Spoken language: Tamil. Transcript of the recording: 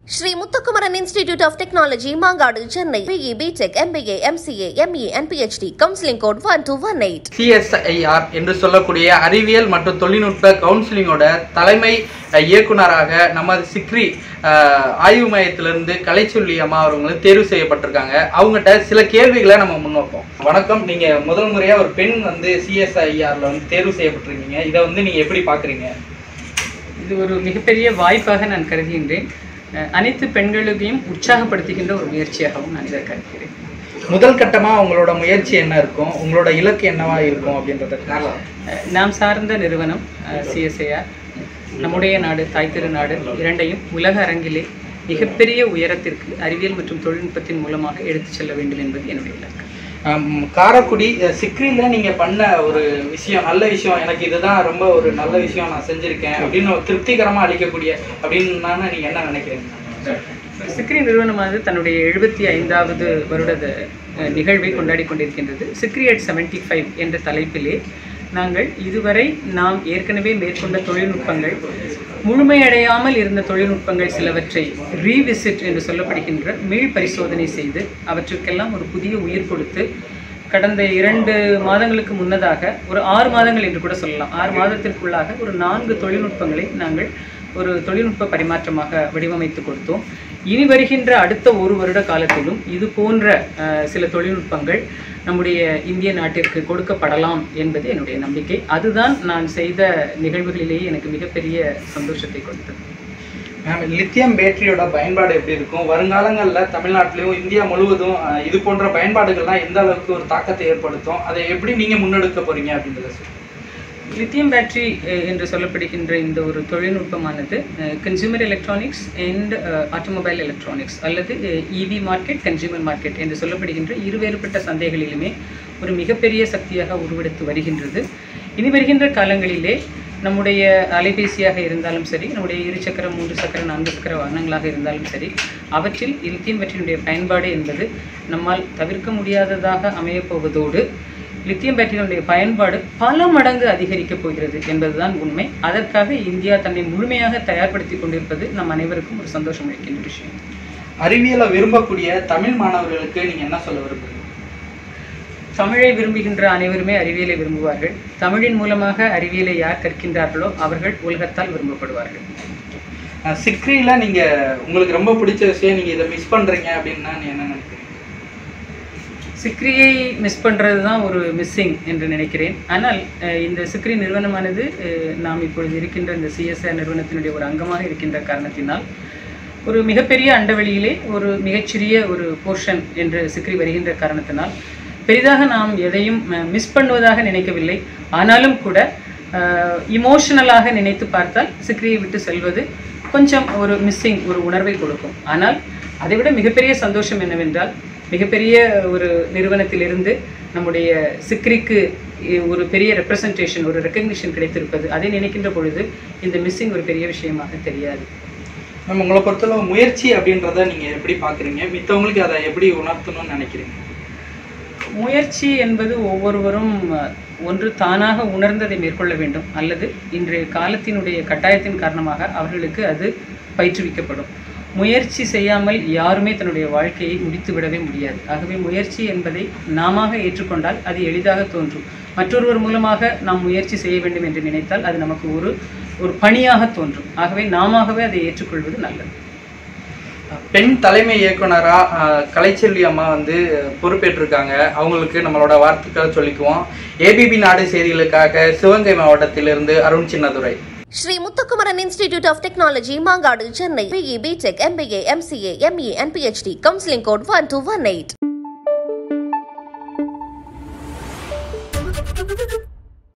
Sri Muthukumaran institute of technology Mangadu Chennai BE BTech MBA MCA ME and PhD counselling code one two one eight CSIR என்று சொல்லக்கூடிய அறிவியல் மற்றும் தொழில்நுட்ப கவுன்சிலிங்கோட தலைமை அஹ், இயக்குனராக நமது சிக்ரி அஹ், ஆய்வு மையத்திலிருந்து கலைச்சொல்லி அம்மா அவர்களும் தேர்வு செய்யப்பட்டிருக்காங்க அவங்ககிட்ட சில கேள்விகளை நம்ம முன்வைப்போம் வணக்கம் நீங்க முதல் முறையா ஒரு பெண் வந்து சிஎஸ்ஐஆர்ல வந்து தேர்வு செய்யப்பட்டிருக்கீங்க இதை வந்து நீங்க எப்படி பாக்குறீங்க இது ஒரு மிகப்பெரிய வாய்ப்பாக நான் கருதுகின்றேன் அஹ் அனைத்து பெண்களுக்கையும் உற்சாகப்படுத்துகின்ற ஒரு முயற்சியாகவும் நான் இதை கருதுகிறேன் முதல் கட்டமா உங்களோட முயற்சி என்ன இருக்கும் உங்களோட இலக்கு என்னவா இருக்கும் அப்படின்றத அஹ் நாம் சார்ந்த நிறுவனம் சிஎஸ்ஐஆர் நம்முடைய நாடு தாய் திருநாடு இரண்டையும் உலக அரங்கிலே மிகப்பெரிய உயரத்திற்கு அறிவியல் மற்றும் தொழில்நுட்பத்தின் மூலமாக எடுத்துச் செல்ல வேண்டும் என்பது என்னுடைய இலக்கு ஆம், காரைக்குடி அஹ், சிக்ரில நீங்க பண்ண ஒரு விஷயம் நல்ல விஷயம் எனக்கு இதுதான் ரொம்ப ஒரு நல்ல விஷயம் நான் செஞ்சிருக்கேன் அப்படின்னு ஒரு திருப்திகரமா அளிக்கக்கூடிய அப்படின்னு நீங்க என்ன நினைக்கிறீங்க சிக்ரி நிறுவனமானது தன்னுடைய எழுபத்தி ஐந்தாவது வருட அஹ், நிகழ்வை கொண்டாடி கொண்டிருக்கின்றது சிக்ரி அட் செவன்டி ஃபைவ் என்ற தலைப்பிலே நாங்கள் இதுவரை நாம் ஏற்கனவே மேற்கொண்ட தொழில்நுட்பங்கள் முழுமையடையாமல் இருந்த தொழில்நுட்பங்கள் சிலவற்றை ரீவிசிட் என்று சொல்லப்படுகின்ற மீள் பரிசோதனை செய்து அவற்றுக்கெல்லாம் ஒரு புதிய உயிர் கொடுத்து கடந்த இரண்டு மாதங்களுக்கு முன்னதாக ஒரு ஆறு மாதங்கள் என்று கூட சொல்லலாம் ஆறு மாதத்திற்குள்ளாக ஒரு நான்கு தொழில்நுட்பங்களை நாங்கள் ஒரு தொழில்நுட்ப பரிமாற்றமாக வடிவமைத்து கொடுத்தோம் இனி வருகின்ற அடுத்த ஒரு வருட காலத்திலும் இது போன்ற அஹ், சில தொழில்நுட்பங்கள் நம்முடைய இந்திய நாட்டிற்கு கொடுக்கப்படலாம் என்பது என்னுடைய நம்பிக்கை அதுதான் நான் செய்த நிகழ்வுகளிலேயே எனக்கு மிகப்பெரிய சந்தோஷத்தை கொடுத்தது மேம் லித்தியம் பேட்டரியோட பயன்பாடு எப்படி இருக்கும் வருங்காலங்களில் தமிழ்நாட்டிலையும் இந்தியா முழுவதும் அஹ், இது போன்ற பயன்பாடுகள்லாம் எந்த அளவுக்கு ஒரு தாக்கத்தை ஏற்படுத்தும் அதை எப்படி நீங்க முன்னெடுக்க போறீங்க அப்படின்றத சொல்லுங்க. லித்தியம் பேட்டரி அஹ், என்று சொல்லப்படுகின்ற இந்த ஒரு தொழில்நுட்பமானது consumer electronics and automobile electronics அல்லது இவி மார்க்கெட் கன்சியூமர் மார்க்கெட் என்று சொல்லப்படுகின்ற இருவேறுபட்ட சந்தைகளிலுமே ஒரு மிகப்பெரிய சக்தியாக உருவெடுத்து வருகின்றது இனி வருகின்ற காலங்களிலே நம்முடைய அலைபேசியாக இருந்தாலும் சரி நம்முடைய இரு சக்கர மூன்று சக்கர நான்கு சக்கர வாகனங்களாக இருந்தாலும் சரி அவற்றில் லித்தியம் பேட்டரியினுடைய பயன்பாடு என்பது நம்மால் தவிர்க்க முடியாததாக அமையப் போவதோடு லித்தியம் பேட்டரியினுடைய பயன்பாடு பல மடங்கு அதிகரிக்கப் போகிறது என்பதுதான் உண்மை அதற்காக இந்தியா தன்னை முழுமையாக தயார்படுத்தி கொண்டிருப்பது நம் அனைவருக்கும் ஒரு சந்தோஷம் அளிக்கின்ற விஷயம் அறிவியலை விரும்பக்கூடிய தமிழ் மாணவர்களுக்கு நீங்க என்ன சொல்ல விரும்புறீங்க தமிழை விரும்புகின்ற அனைவருமே அறிவியலை விரும்புவார்கள் தமிழின் மூலமாக அறிவியலை யார் கற்கின்றார்களோ அவர்கள் உலகத்தால் விரும்பப்படுவார்கள் அஹ், சிக்ரில நீங்க உங்களுக்கு ரொம்ப பிடிச்ச விஷயம் நீங்க இதை மிஸ் பண்றீங்க அப்படின்னா நீ என்ன நினைக்கிறீங்க சிக்ரியை மிஸ் பண்ணுறது தான் ஒரு மிஸ்ஸிங் என்று நினைக்கிறேன் ஆனால் அஹ், இந்த சிக்ரி நிறுவனமானது அஹ், நாம் இப்பொழுது இருக்கின்ற இந்த சிஎஸ்ஆர் நிறுவனத்தினுடைய ஒரு அங்கமாக இருக்கின்ற காரணத்தினால் ஒரு மிகப்பெரிய அண்டவெளியிலே ஒரு மிகச்சிறிய ஒரு போர்ஷன் என்று சிக்ரி வருகின்ற காரணத்தினால் பெரிதாக நாம் எதையும் மிஸ் பண்ணுவதாக நினைக்கவில்லை ஆனாலும் கூட இமோஷனலாக நினைத்து பார்த்தால் சிக்ரியை விட்டு செல்வது கொஞ்சம் ஒரு மிஸ்ஸிங் ஒரு உணர்வை கொடுக்கும் ஆனால் அதைவிட மிகப்பெரிய சந்தோஷம் என்னவென்றால் மிகப்பெரிய ஒரு நிறுவனத்திலிருந்து நம்முடைய சிக்ரிக்கு இ- ஒரு பெரிய ரெப்ரசன்டேஷன் ஒரு ரெக்கக்னிஷன் கிடைத்திருப்பது அதை நினைக்கின்ற பொழுது இந்த மிஸ்ஸிங் ஒரு பெரிய விஷயமாக தெரியாது மேம் உங்களை பொறுத்தளவு முயற்சி அப்படின்றத நீங்க எப்படி பாக்குறீங்க மித்தவங்களுக்கு அதை எப்படி உணர்த்தணும்னு நினைக்கிறீங்க முயற்சி என்பது ஒவ்வொருவரும் அஹ், ஒன்று தானாக உணர்ந்ததை மேற்கொள்ள வேண்டும் அல்லது இன்றைய காலத்தினுடைய கட்டாயத்தின் காரணமாக அவர்களுக்கு அது பயிற்றுவிக்கப்படும் முயற்சி செய்யாமல் யாருமே தன்னுடைய வாழ்க்கையை முடித்து விடவே முடியாது ஆகவே முயற்சி என்பதை நாம ஏற்றுக்கொண்டால் அது எளிதாக தோன்றும் மற்றொருவர் மூலமாக நாம் முயற்சி செய்ய வேண்டும் என்று நினைத்தால் அது நமக்கு ஒரு ஒரு பணியாக தோன்றும் ஆகவே நாமவே அதை ஏற்றுக்கொள்வது நல்லது பெண் தலைமை இயக்குனரா அஹ், கலைச்செல்வி அம்மா வந்து பொறுப்பேற்றிருக்காங்க அவங்களுக்கு நம்மளோட வாழ்த்துக்களை சொல்லிக்குவோம் ஏபிபி நாடு செய்திகளுக்காக சிவகங்கை மாவட்டத்திலிருந்து Arun Chinnadurai Shri Muthukumaran institute of technology Mangadu Chennai BE BTech MBA MCA ME and PhD counselling code one two one eight